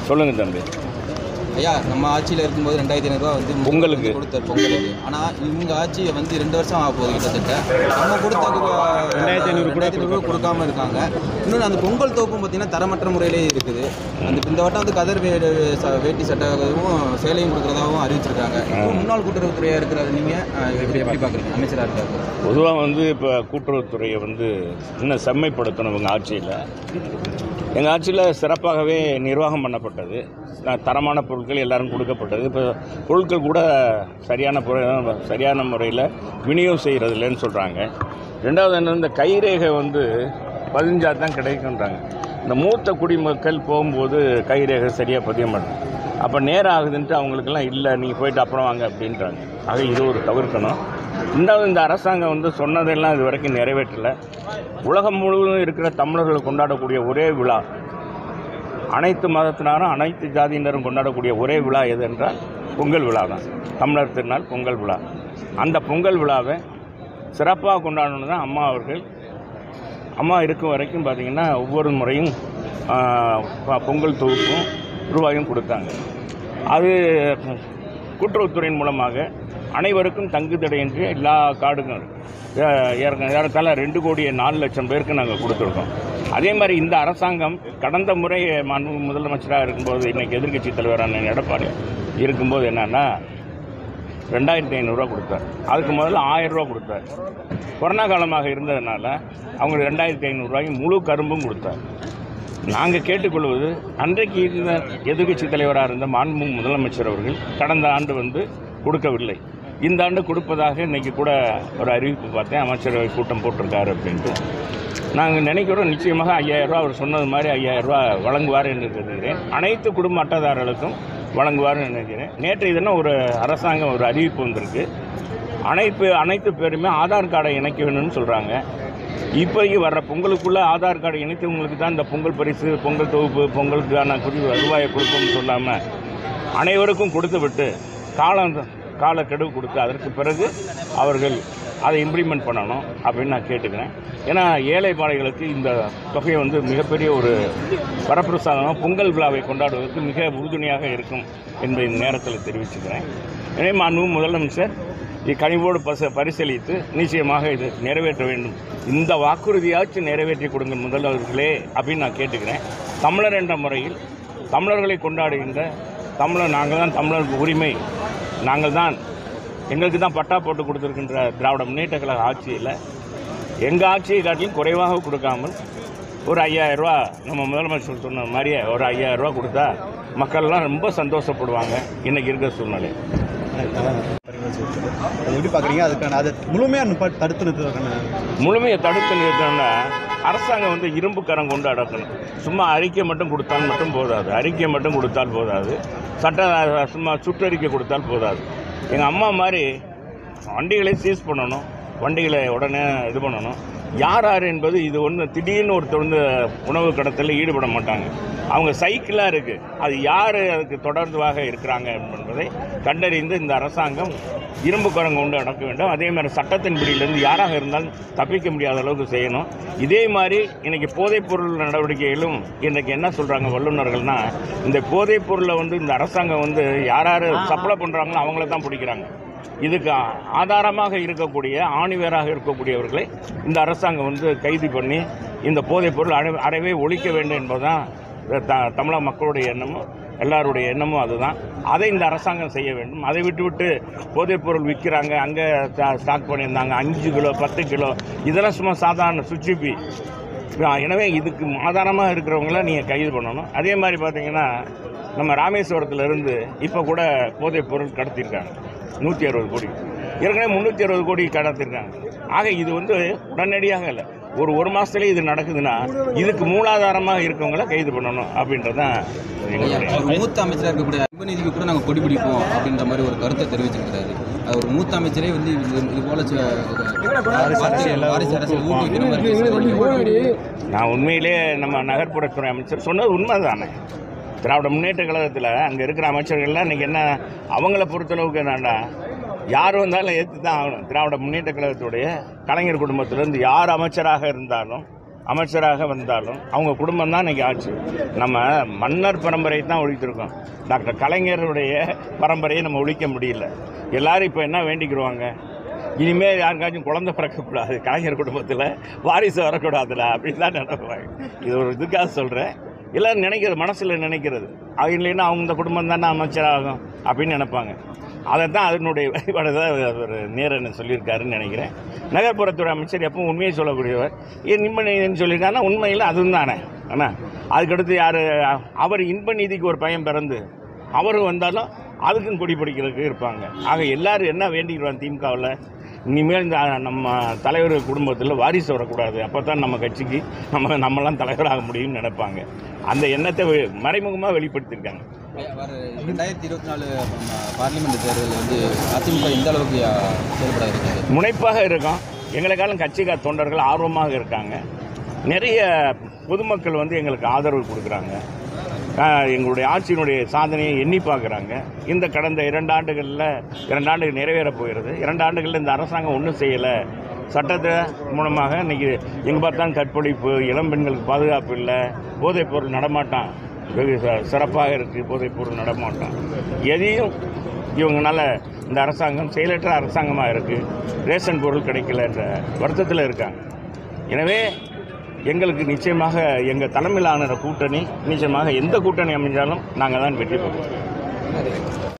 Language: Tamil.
சொல்லுங்கள் தம்பி ஐயா நம்ம ஆட்சியில் இருக்கும்போது ரெண்டாயிரத்தி ஐநூறுரூவா வந்து பொங்கலுக்கு. கொடுத்தார் பொங்கலுக்கு ஆனால் இவங்க ஆட்சி வந்து ரெண்டு வருஷம் ஆக போகுது கிட்டத்தட்ட நம்ம கொடுத்த ரெண்டாயிரத்தி ஐநூறு கூட கொடுக்காம இருக்காங்க இன்னொன்று அந்த பொங்கல் தோப்பும் பார்த்தீங்கன்னா தரமற்ற முறையிலே இருக்குது அந்த இந்த வட்டம் வந்து கதர் வே ச- வேட்டி சட்டவும் சேலையும் கொடுக்குறதாகவும் அறிவிச்சிருக்காங்க இன்னும் முன்னாள் கூட்டுறவுத்துறையாக இருக்கிற நீங்கள் எப்படி எப்படி பார்க்குறீங்க அமைச்சராக இருக்காரு பொதுவாக வந்து இப்போ கூட்டுறவுத்துறையை வந்து இன்னும் செம்மைப்படுத்தணும் இவங்க ஆட்சியில் எங்கள் ஆட்சியில் சிறப்பாகவே நிர்வாகம் பண்ணப்பட்டது அஹ் தரமான பொருட்கள் எல்லாரும் கொடுக்கப்பட்டது இப்போ பொருட்கள் கூட சரியான பொரு- சரியான முறையில் விநியோகம் செய்கிறது இல்லைன்னு சொல்கிறாங்க ரெண்டாவது என்ன இந்த கைரேகை வந்து பதிஞ்சா தான் கிடைக்குன்றாங்க இந்த மூத்த குடிமக்கள் போகும்போது கைரேகை சரியாக பதிய மாட்டாங்க அப்போ நேரம் ஆகுதுன்ட்டு அவங்களுக்கெல்லாம் இல்லை நீங்கள் போயிட்டு அப்புறம் வாங்க அப்படின்றாங்க ஆக இது ஒரு தவிர்க்கணும் ரெண்டாவது இந்த அரசாங்கம் வந்து சொன்னதெல்லாம் இது வரைக்கும் நிறைவேற்றலை உலகம் முழுவதும் இருக்கிற தமிழர்கள் கொண்டாடக்கூடிய ஒரே விழா அனைத்து மதத்தினரும் அனைத்து ஜாதியினரும் கொண்டாடக்கூடிய ஒரே விழா எது என்றால் பொங்கல் விழா தான் தமிழர் திருநாள் பொங்கல் விழா அந்த பொங்கல் விழாவை சிறப்பாக கொண்டாடணும் தான் அம்மா அவர்கள் அம்மா இருக்கும் வரைக்கும் பார்த்திங்கன்னா ஒவ்வொரு முறையும் ஆ, ப- பொங்கல் தொகுப்பும் ரூபாயும் கொடுத்தாங்க அது கூட்டுறவுத்துறையின் மூலமாக அனைவருக்கும் தங்கு தடையின்றி எல்லா கார்டுகளும் ஏ- ஏற- ஏறத்தாழ ரெண்டு கோடி நாலு லட்சம் பேருக்கு நாங்கள் கொடுத்துருக்கோம் அதே மாதிரி இந்த அரசாங்கம் கடந்த முறை மாண்பு முதலமைச்சராக இருக்கும்போது இன்னைக்கு எதிர்க்கட்சி தலைவரான எடப்பாடி இருக்கும்போது என்னன்னா ரெண்டாயிரத்தி ஐநூறுரூவா கொடுத்தார் அதுக்கு முதல்ல ஆயிரம் ரூபா கொடுத்தார் கொரோனா காலமாக இருந்ததுனால அவங்க ரெண்டாயிரத்தி ஐநூறுரூவாய்க்கு முழு கரும்பும் கொடுத்தார் நாங்கள் கேட்டுக்கொள்வது அன்றைக்கு இருந்த எதிர்க்கட்சி தலைவராக இருந்த மாண்பு முதலமைச்சர் அவர்கள் கடந்த ஆண்டு வந்து கொடுக்கவில்லை இந்த ஆண்டு கொடுப்பதாக இன்னைக்கு கூட ஒரு அறிவிப்பு பார்த்தேன் அமைச்சரவை கூட்டம் போட்டிருக்காரு அப்படின்ட்டு நாங்கள் நினைக்கிறோம் நிச்சயமாக ஐயாயிரம் ரூபா அவர் சொன்னது மாதிரி ஐயாயிரம் ரூபா வழங்குவார் என்று கருதுகிறேன் அனைத்து குடும்ப அட்டைதாரர்களுக்கும் வழங்குவார்னு நினைக்கிறேன் நேற்று தினம் ஒரு அரசாங்கம் ஒரு அறிவிப்பு வந்திருக்கு அனைத்து அனைத்து பேருமே ஆதார் கார்டை இணைக்க வேணும்னு சொல்கிறாங்க இப்போதைக்கு வர்ற பொங்கலுக்குள்ளே ஆதார் கார்டு இணைத்தவங்களுக்கு தான் இந்த பொங்கல் பரிசு பொங்கல் தொகுப்பு பொங்கலுக்கான குறி ரூபாயை கொடுப்போம்னு சொல்லாமல் அனைவருக்கும் கொடுத்து விட்டு காலம் காலக்கெடு கொடுத்து அதற்கு பிறகு அவர்கள் அதை இம்ப்ளிமெண்ட் பண்ணணும் அப்படின்னு நான் கேட்டுக்கிறேன் ஏன்னா ஏழை பாளைகளுக்கு இந்த தொகை வந்து மிகப்பெரிய ஒரு வரப்பிரசாதமாக பொங்கல் விழாவை கொண்டாடுவதற்கு மிக உறுதுணையாக இருக்கும் என்பதை இந்த நேரத்தில் தெரிவிச்சுக்கிறேன் எனவே மாண்பு முதலமைச்சர் இக்கனிவோடு பச பரிசீலித்து நிச்சயமாக இது நிறைவேற்ற வேண்டும் இந்த வாக்குறுதியாச்சும் நிறைவேற்றி கொடுங்க முதல்வர்களே அப்படின்னு நான் கேட்டுக்கிறேன் தமிழர் என்ற முறையில் தமிழர்களை கொண்டாடுகின்ற தமிழர் நாங்கள் தான் தமிழருக்கு உரிமை நாங்கள் தான் எங்களுக்கு தான் பட்டா போட்டு கொடுத்துருக்கின்ற திராவிட முன்னேற்ற கழக ஆட்சியில் எங்கள் ஆட்சியை காட்டிலும் குறைவாக கொடுக்காமல் ஒரு ஐயாயிரம் ரூபா நம்ம முதலமைச்சர் சொன்ன மாதிரியே ஒரு ஐயாயிரம் ரூபா கொடுத்தா மக்கள்லாம் ரொம்ப சந்தோஷப்படுவாங்க இன்னைக்கு இருக்கிற சூழ்நிலை அது எப்படி பார்க்குறீங்க அதுக்கான அதை முழுமையாக நிப்பாட்டி தடுத்து நிறுத்துறதுக்கான முழுமையை தடுத்து நிறுத்தணும்னா அரசாங்கம் வந்து இரும்பு கரம் கொண்டு அடக்கணும் சும்மா அறிக்கை மட்டும் கொடுத்தால் மட்டும் போதாது அறிக்கை மட்டும் கொடுத்தால் போதாது சட்ட சும்மா சுற்றறிக்கை கொடுத்தால் போதாது எங்கள் அம்மா மாதிரி வண்டிகளை சீஸ் பண்ணணும் வண்டிகளை உடனே இது பண்ணணும் யார் யார் என்பது இது ஒன்று திடீர்னு ஒருத்தர் வந்து உணவு கடத்தலில் ஈடுபட மாட்டாங்க அவங்க சைக்கிளாக இருக்குது அது யார் அதுக்கு தொடர்பாக இருக்கிறாங்க என்பதை கண்டறிந்து இந்த அரசாங்கம் இரும்பு குரங்கு கொண்டு அடக்க வேண்டும் அதே மாதிரி சட்டத்தின் பிடியிலிருந்து யாராக இருந்தாலும் தப்பிக்க முடியாத அளவுக்கு செய்யணும் இதே மாதிரி இன்னைக்கு போதைப் பொருள் நடவடிக்கைகளும் இன்றைக்கு என்ன சொல்கிறாங்க வல்லுநர்கள்னா இந்த போதைப் பொருளை வந்து இந்த அரசாங்கம் வந்து யார் யார் சப்ளை பண்ணுறாங்களோ அவங்கள தான் பிடிக்கிறாங்க இதுக்கு ஆ- ஆதாரமாக இருக்கக்கூடிய ஆணிவேராக இருக்கக்கூடியவர்களை இந்த அரசாங்கம் வந்து கைது பண்ணி இந்த போதைப் பொருள் அற- அறவே ஒழிக்க வேண்டும் என்பதுதான் த தமிழக மக்களுடைய எண்ணமும் எல்லாருடைய எண்ணமும் அதுதான் அதை இந்த அரசாங்கம் செய்ய வேண்டும் அதை விட்டுவிட்டு போதைப் பொருள் விற்கிறாங்க அங்கே ஸ்டாக் பண்ணியிருந்தாங்க அஞ்சு கிலோ பத்து கிலோ இதெல்லாம் சும்மா சாதாரண சுச்சிப்பி எனவே இதுக்கு ஆதாரமாக இருக்கிறவங்கள நீங்கள் கைது பண்ணணும் அதே மாதிரி பார்த்தீங்கன்னா நம்ம ராமேஸ்வரத்துல இருந்து இப்போ கூட போதைப் பொருள் கடத்தியிருக்காங்க நூற்றி அறுபது கோடி ஏற்கனவே முந்நூற்றி அறுபது கோடி கடத்திருக்காங்க ஆக இது வந்து உடனடியாக இல்லை ஒரு ஒரு மாதத்துலேயே இது நடக்குதுன்னா இதுக்கு மூலாதாரமாக இருக்கவங்கள கைது பண்ணணும் அப்படின்றது தான் எங்களுடைய ஒரு மூத்த அமைச்சராக இருக்கக்கூடிய அன்புநீதிக்கு கூட நாங்கள் கொடி பிடிப்போம் அப்படின்ற மாதிரி ஒரு கருத்தை தெரிவிச்சிருக்கிறாரு அது ஒரு மூத்த அமைச்சரே வந்து இது இது போல ச- வாரிசு வாரிசு அரசியல் ஊக்குவிக்கிற மாதிரி பேசுறாரு. நான் உண்மையிலே நம்ம நகர்ப்புறத்துறை அமைச்சர் சொன்னது உண்மைதானே திராவிட முன்னேற்ற கழகத்தில் அங்கே இருக்கிற அமைச்சர்கள்லாம் இன்னைக்கு என்ன அவங்கள பொறுத்தளவுக்கு என்னன்னா யார் வந்தாலும் ஏற்று தான் ஆகணும் திராவிட முன்னேற்ற கழகத்துடைய கலைஞர் குடும்பத்திலேருந்து யார் அமைச்சராக இருந்தாலும் அமைச்சராக வந்தாலும் அவங்க குடும்பம் தான் இன்னைக்கு ஆட்சி நம்ம மன்னர் பரம்பரை தான் ஒழித்திருக்கோம் டாக்டர் கலைஞருடைய பரம்பரையை நம்ம ஒழிக்க முடியல எல்லாரும் இப்போ என்ன வேண்டிக்கிடுவாங்க இனிமேல் யாருக்காச்சும் குழந்தை பிறக்கக்கூடாது கலைஞர் குடும்பத்தில் வாரிசு வரக்கூடாதுல அப்படின்னு தான் நினைப்பாங்க இது ஒரு இதுக்காக சொல்கிறேன் எல்லாரும் நினைக்கிறது மனசில் நினைக்கிறது அது இல்லைன்னா அவங்க இந்த குடும்பம் தானே அமைச்சராகும் அப்படின்னு நினைப்பாங்க அதை தான் அதனுடைய வழிபாடு தான் ஒரு நேரன் சொல்லியிருக்காருன்னு நினைக்கிறேன் நகர்ப்புறத்துறை அமைச்சர் எப்பவும் உண்மையை சொல்லக்கூடியவர் ஏன் இன்ப நீதினு சொல்லியிருக்காருன்னா உண்மையில் அதுவும் தானே அண்ணா அதுக்கடுத்து யார் அவர் இன்ப நீதிக்கு ஒரு பையன் பிறந்து அவரும் வந்தாலும் அதுக்கும் கொடி பிடிக்கிறதுக்கு இருப்பாங்க ஆக எல்லாரும் என்ன வேண்டிக்கிறாங்க திமுகவில் இனிமேல் இந்த நம்ம தலைவர் குடும்பத்தில் வாரிசு வரக்கூடாது அப்போ தான் நம்ம கட்சிக்கு நம்ம நம்மலாம் தலைவராக முடியும்னு நினைப்பாங்க அந்த எண்ணத்தை வெ- மறைமுகமாக வெளிப்படுத்தியிருக்காங்க வர ரெண்டாயிரத்தி இருபத்தி நாலு பார்லிமெண்ட் தேர்தலில் வந்து அதிமுக எந்த அளவுக்கு ஆ, செயல்பட இருக்குது முனைப்பாக இருக்கும் எங்களுக்காலும் கட்சிக்கார தொண்டர்கள் ஆர்வமாக இருக்காங்க நிறைய பொதுமக்கள் வந்து எங்களுக்கு ஆதரவு கொடுக்குறாங்க ஆஹ் எங்களுடைய ஆட்சியினுடைய சாதனையை எண்ணி பார்க்குறாங்க இந்த கடந்த இரண்டு ஆண்டுகளில் இரண்டு ஆண்டுகள் நிறைவேற போகிறது இரண்டு ஆண்டுகளில் இந்த அரசாங்கம் ஒன்றும் செய்யலை சட்டத்தை மூலமாக இன்னைக்கு எங்கே பார்த்தாலும் கற்பழிப்பு இளம் பெண்களுக்கு பாதுகாப்பு இல்லை போதைப் பொருள் நடமாட்டம் வெகு ச- சிறப்பாக இருக்குது போதைப் பொருள் நடமாட்டம் எதையும் இவங்கனால இந்த அரசாங்கம் செயலற்ற அரசாங்கமாக இருக்குது ரேஷன் பொருள் கிடைக்கலன்ற வருத்தத்தில் இருக்காங்க எனவே எங்களுக்கு நிச்சயமாக எங்கள் தலைமையிலான கூட்டணி நிச்சயமாக எந்த கூட்டணி அமைஞ்சாலும் நாங்கள் தான் வெற்றி பெறுவோம்